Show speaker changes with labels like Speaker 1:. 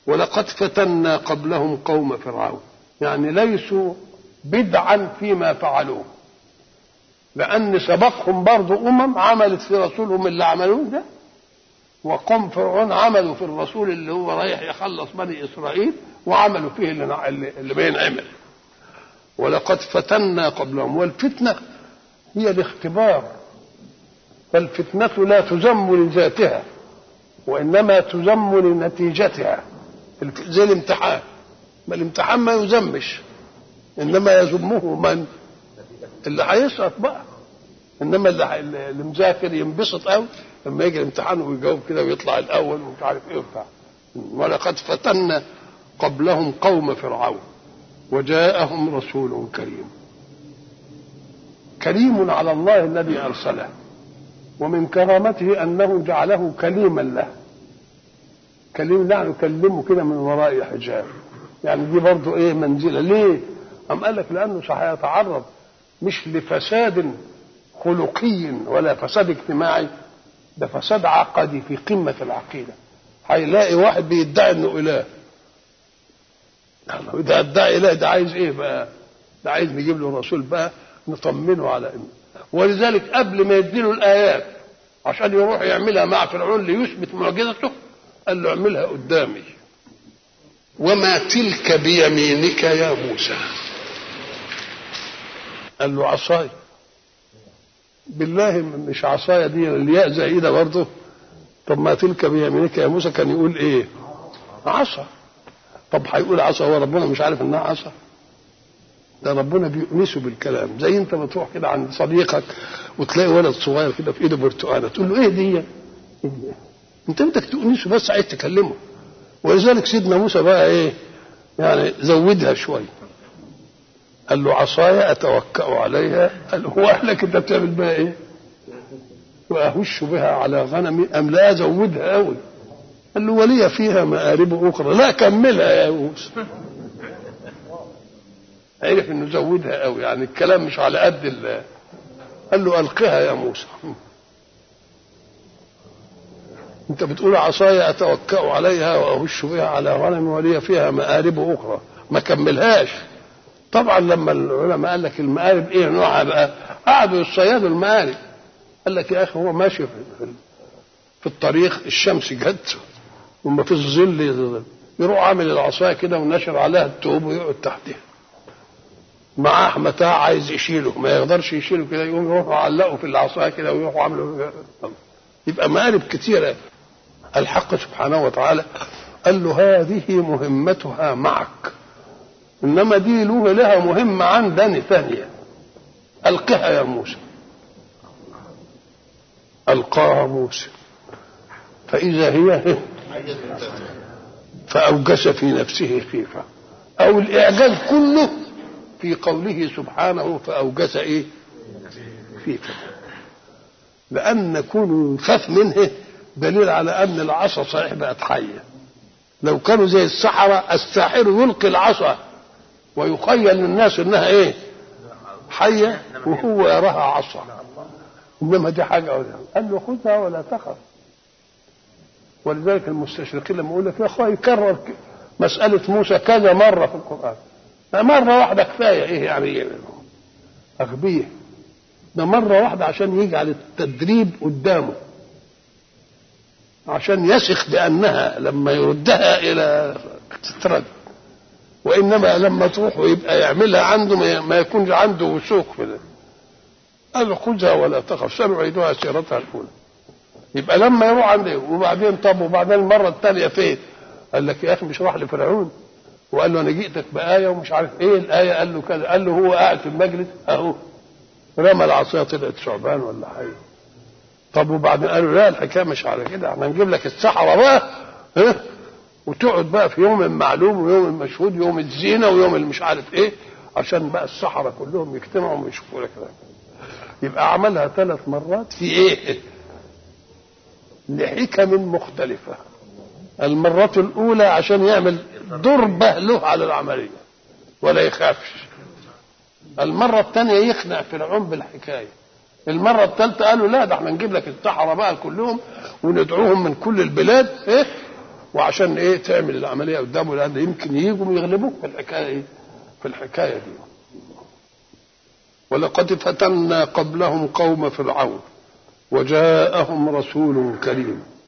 Speaker 1: ولقد فتنا قبلهم قوم فرعون يعني ليسوا بدعا فيما فعلوه لأن سبقهم برضو أمم عملت في رسولهم اللي عملوه ده وقوم فرعون عملوا في الرسول اللي هو رايح يخلص بني إسرائيل وعملوا فيه اللي, اللي بينعمل ولقد فتنا قبلهم والفتنة هي الاختبار فالفتنة لا تذم لذاتها وإنما تذم لنتيجتها زي الامتحان ما الامتحان ما يذمش إنما يذمه من اللي هيسقط بقى انما اللي, اللي مذاكر ينبسط قوي لما يجي الامتحان ويجاوب كده ويطلع الاول ومش عارف ايه وبتاع ولقد فتنا قبلهم قوم فرعون وجاءهم رسول كريم كريم على الله الذي ارسله ومن كرامته انه جعله كليما له كليم لا نكلمه كده من وراء حجاب يعني دي برضه ايه منزله ليه؟ أم قال لك لانه سيتعرض مش لفساد خلقي ولا فساد اجتماعي ده فساد عقدي في قمة العقيدة هيلاقي واحد بيدعي انه اله ده ادعي اله ده عايز ايه بقى ده عايز نجيب له رسول بقى نطمنه على انه ولذلك قبل ما يديله الايات عشان يروح يعملها مع فرعون ليثبت معجزته قال له اعملها قدامي وما تلك بيمينك يا موسى قال له عصاي بالله مش عصايا دي الياء زائده برضه طب ما تلك بيمينك يا موسى كان يقول ايه عصا طب هيقول عصا هو ربنا مش عارف انها عصا ده ربنا بيؤنسه بالكلام زي انت بتروح كده عند صديقك وتلاقي ولد صغير كده في ايده برتقاله تقول له ايه دي انت بدك تؤنسه بس عايز تكلمه ولذلك سيدنا موسى بقى ايه يعني زودها شويه قال له عصاي اتوكا عليها قال هو قال لك انت بتعمل بها ايه واهش بها على غنمي ام لا ازودها قوي قال له ولي فيها مآرب اخرى لا كملها يا موسى عرف انه زودها قوي يعني الكلام مش على قد ال قال له القها يا موسى انت بتقول عصاي اتوكا عليها واهش بها على غنمي ولي فيها مآرب اخرى ما كملهاش طبعا لما العلماء قال لك المقارب ايه نوعها بقى قعدوا يصيدوا المقارب قال لك يا اخي هو ماشي في, في الطريق الشمس جت وما في الظل يروح عامل العصايه كده ونشر عليها التوب ويقعد تحتها معاه متاع عايز يشيله ما يقدرش يشيله كده يقوم يروحوا علقوا في العصايه كده ويروحوا عاملوا يبقى مقارب كتيره الحق سبحانه وتعالى قال له هذه مهمتها معك انما دي له لها مهمه عندني ثانيه القها يا موسى القاها موسى فاذا هي فاوجس في نفسه خيفه او الاعجاز كله في قوله سبحانه فاوجس ايه خيفه لان كونه يخاف منه دليل على ان العصا صحيح بقت حيه لو كانوا زي السحرة الساحر يلقي العصا ويخيل للناس انها ايه حيه وهو يراها عصا انما دي حاجه قال له خذها ولا تخف ولذلك المستشرقين لما يقول لك يا اخويا يكرر مساله موسى كذا مره في القران مره واحده كفايه ايه يعني اغبيه ده مره واحده عشان يجعل التدريب قدامه عشان يثق بانها لما يردها الى تترد وانما لما تروح ويبقى يعملها عنده ما يكونش عنده وثوق في ده قال خذها ولا تخف سنعيدها سيرتها الاولى يبقى لما يروح عنده وبعدين طب وبعدين المره الثانيه فين؟ قال لك يا اخي مش راح لفرعون وقال له انا جئتك بايه ومش عارف ايه الايه قال له كذا قال له هو قاعد في المجلس اهو رمى العصايه طلعت ثعبان ولا حاجه طب وبعدين قالوا لا الحكايه مش على كده احنا نجيب لك السحره بقى ها وتقعد بقى في يوم معلوم ويوم مشهود يوم الزينه ويوم اللي مش عارف ايه عشان بقى السحره كلهم يجتمعوا ويشوفوا لك ده يبقى عملها ثلاث مرات في ايه؟ لحكم مختلفه المرة الأولى عشان يعمل ضربة له على العملية ولا يخافش المرة الثانية يقنع فرعون بالحكاية المرة الثالثة قالوا لا ده احنا نجيب لك السحرة بقى كلهم وندعوهم من كل البلاد ايه وعشان ايه تعمل العمليه قدامه لان يمكن يجوا يغلبوك في الحكايه ايه في الحكايه دي ولقد فتنا قبلهم قوم فرعون وجاءهم رسول كريم